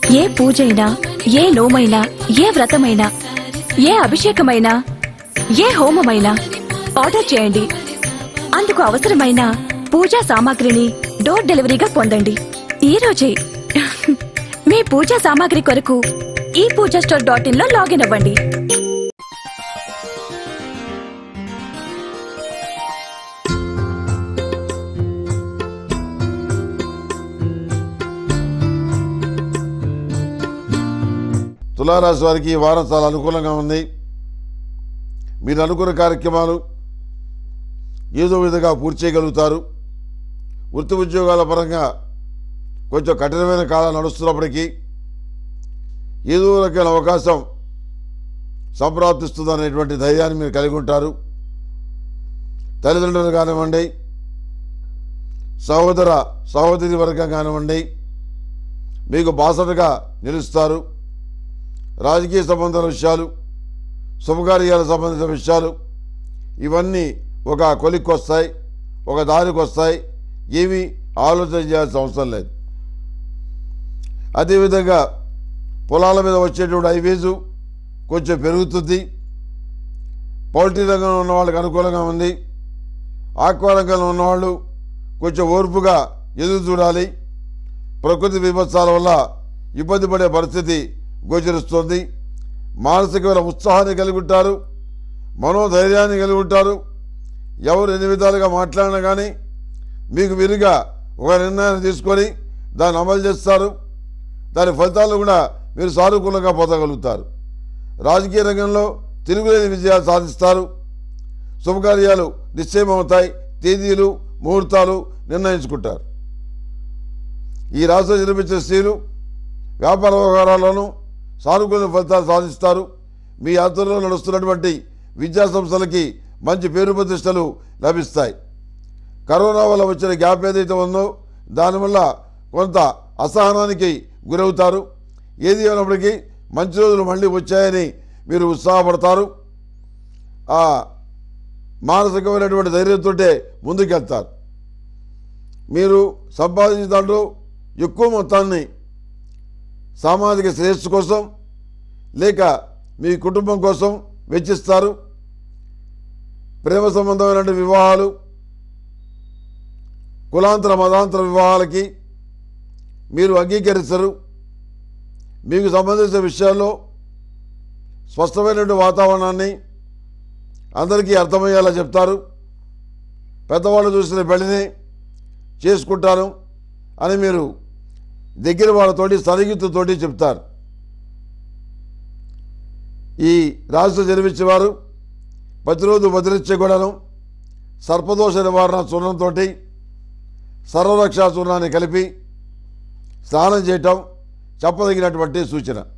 ఏ పూజైనా ఏ నోమైనా ఏ వ్రతమైనా ఏ అభిషేకమైనా ఏ హోమమైనా ఆర్డర్ చేయండి అందుకు అవసరమైన పూజా సామాగ్రిని డోర్ డెలివరీగా పొందండి ఈ రోజే మీ పూజా సామాగ్రి కొరకు ఈ పూజా స్టోర్ డాట్ ఇన్ లో లాగిన్ అవ్వండి తులారాశి వారికి ఈ వారం చాలా అనుకూలంగా ఉంది మీరు అనుకున్న కార్యక్రమాలు ఏదో విధంగా పూర్తి చేయగలుగుతారు వృత్తి ఉద్యోగాల పరంగా కొంచెం కఠినమైన కాలం నడుస్తున్నప్పటికీ ఏదో రకమైన అవకాశం సంప్రాప్తిస్తుందనేటువంటి ధైర్యాన్ని మీరు కలిగి ఉంటారు తల్లిదండ్రులు కానివ్వండి సహోదర సహోదరి వర్గం కానివ్వండి మీకు బాసటగా నిలుస్తారు రాజకీయ సంబంధాల విషయాలు శుభకార్యాలకు సంబంధించిన విషయాలు ఇవన్నీ ఒక కొలిక్కి వస్తాయి ఒక దారికి వస్తాయి ఏమీ ఆలోచన చేయాల్సిన అవసరం లేదు అదేవిధంగా పొలాల మీద వచ్చేటువంటి హైవేజు కొంచెం పెరుగుతుంది పౌల్ట్రీ రంగంలో ఉన్న వాళ్ళకి అనుకూలంగా ఉంది ఆక్వా రంగంలో ఉన్నవాళ్ళు కొంచెం ఓర్పుగా ఎదురు చూడాలి ప్రకృతి విపత్సాల వల్ల ఇబ్బంది పడే పరిస్థితి గోచరిస్తుంది మానసికమైన ఉత్సాహాన్ని కలిగి ఉంటారు మనోధైర్యాన్ని కలిగి ఉంటారు ఎవరు ఎన్ని విధాలుగా మాట్లాడినా కానీ మీకు విరుగా ఒక నిర్ణయాన్ని తీసుకొని దాన్ని అమలు చేస్తారు దాని ఫలితాలు కూడా మీరు సానుకూలంగా పొందగలుగుతారు రాజకీయ రంగంలో తిరుగులేని విజయాలు సాధిస్తారు శుభకార్యాలు నిశ్చయమవుతాయి తేదీలు ముహూర్తాలు నిర్ణయించుకుంటారు ఈ రాష్ట్రం జన్మించిన స్త్రీలు వ్యాపార వ్యవహారాల్లోనూ సానుకూల ఫలితాలు సాధిస్తారు మీ ఆధ్వర్యంలో నడుస్తున్నటువంటి విద్యా సంస్థలకి మంచి పేరు ప్రతిష్టలు లభిస్తాయి కరోనా వల్ల వచ్చిన గ్యాప్ ఏదైతే ఉందో దానివల్ల కొంత అసహనానికి గురవుతారు ఏది అయినప్పటికీ మంచి రోజులు మళ్ళీ వచ్చాయని మీరు ఉత్సాహపడతారు ఆ మానసికమైనటువంటి ధైర్యంతో ముందుకెళ్తారు మీరు సంపాదించిన దాంట్లో ఎక్కువ మొత్తాన్ని సామాజిక శ్రేయస్సు కోసం లేక మీ కుటుంబం కోసం వెచ్చిస్తారు ప్రేమ సంబంధమైన వివాహాలు కులాంతర మతాంతర వివాహాలకి మీరు అంగీకరిస్తారు మీకు సంబంధించిన విషయాల్లో స్పష్టమైనటువంటి వాతావరణాన్ని అందరికీ అర్థమయ్యేలా చెప్తారు పెద్దవాళ్ళు చూసిన పెళ్లిని చేసుకుంటారు అని మీరు దగ్గర వాళ్ళతోటి సరిగిత్తుతోటి చెప్తారు ఈ రాశిలో జన్మించేవారు ప్రతిరోజు వదిలిచ్చే కూడాను సర్పదోష నివారణ చూర్ణంతో సర్వరక్షా చూర్ణాన్ని కలిపి స్నానం చేయటం చెప్పదగినటువంటి సూచన